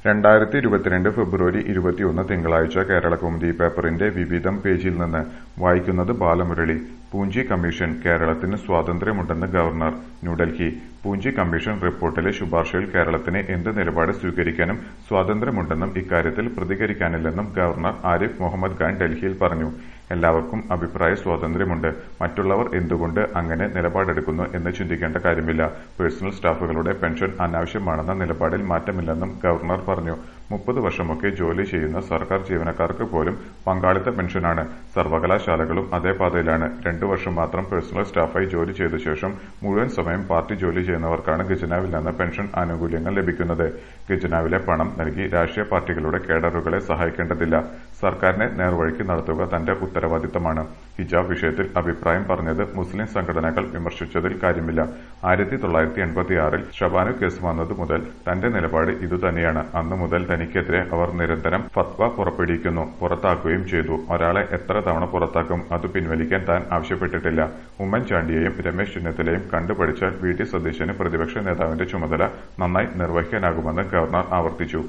രണ്ടായിരത്തി ഇരുപത്തിരണ്ട് ഫെബ്രുവരി ഇരുപത്തിയൊന്ന് തിങ്കളാഴ്ച കേരളകൗമുദി പേപ്പറിന്റെ വിവിധം പേജിൽ നിന്ന് വായിക്കുന്നത് ബാലമുരളി പൂഞ്ചി കമ്മീഷൻ കേരളത്തിന് സ്വാതന്ത്ര്യമുണ്ടെന്ന് ഗവർണർ ന്യൂഡൽഹി പൂഞ്ചി കമ്മീഷൻ റിപ്പോർട്ടിലെ ശുപാർശയിൽ കേരളത്തിന് എന്ത് നിലപാട് സ്വീകരിക്കാനും സ്വാതന്ത്ര്യമുണ്ടെന്നും ഇക്കാര്യത്തിൽ പ്രതികരിക്കാനില്ലെന്നും ഗവർണർ ആരിഫ് മുഹമ്മദ് ഖാൻ ഡൽഹിയിൽ പറഞ്ഞു എല്ലാവർക്കും അഭിപ്രായ സ്വാതന്ത്ര്യമുണ്ട് മറ്റുള്ളവർ എന്തുകൊണ്ട് അങ്ങനെ നിലപാടെടുക്കുന്നു എന്ന് ചിന്തിക്കേണ്ട കാര്യമില്ല പേഴ്സണൽ സ്റ്റാഫുകളുടെ പെൻഷൻ അനാവശ്യമാണെന്ന നിലപാടിൽ മാറ്റമില്ലെന്നും ഗവർണർ പറഞ്ഞു മുപ്പത് വർഷമൊക്കെ ജോലി ചെയ്യുന്ന സർക്കാർ ജീവനക്കാർക്ക് പോലും പങ്കാളിത്ത പെൻഷനാണ് സർവകലാശാലകളും അതേ പാതയിലാണ് രണ്ടു വർഷം മാത്രം പേഴ്സണൽ സ്റ്റാഫായി ജോലി ചെയ്ത ശേഷം മുഴുവൻ സമയം പാർട്ടി ജോലി ചെയ്യുന്നവർക്കാണ് ഖജനാവിൽ നിന്ന് പെൻഷൻ ആനുകൂല്യങ്ങൾ ലഭിക്കുന്നത് ഖജനാവിലെ പണം നൽകി രാഷ്ട്രീയ പാർട്ടികളുടെ കേഡറുകളെ സഹായിക്കേണ്ടതില്ല സർക്കാരിനെ നേർവഴിക്ക് നടത്തുക തന്റെ ഉത്തരവാദിത്തമാണ് ഹിജാബ് വിഷയത്തിൽ അഭിപ്രായം പറഞ്ഞത് മുസ്ലിം സംഘടനകൾ വിമർശിച്ചതിൽ കാര്യമില്ല ആയിരത്തി തൊള്ളായിരത്തി എൺപത്തിയാറിൽ ഷബാനു കേസ് വന്നതു മുതൽ തന്റെ നിലപാട് ഇതുതന്നെയാണ് അന്നു മുതൽ തനിക്കെതിരെ അവർ നിരന്തരം ഫത്വ പുറപ്പെടുവിക്കുന്നു പുറത്താക്കുകയും ചെയ്തു ഒരാളെ എത്ര തവണ പുറത്താക്കും അത് പിൻവലിക്കാൻ താൻ ആവശ്യപ്പെട്ടിട്ടില്ല ഉമ്മൻചാണ്ടിയെയും രമേശ് ചെന്നിത്തലയും കണ്ടുപഠിച്ചാൽ വി ഡി സതീശന് പ്രതിപക്ഷ നേതാവിന്റെ ചുമതല നന്നായി നിർവഹിക്കാനാകുമെന്ന് ഗവർണർ ആവർത്തിച്ചു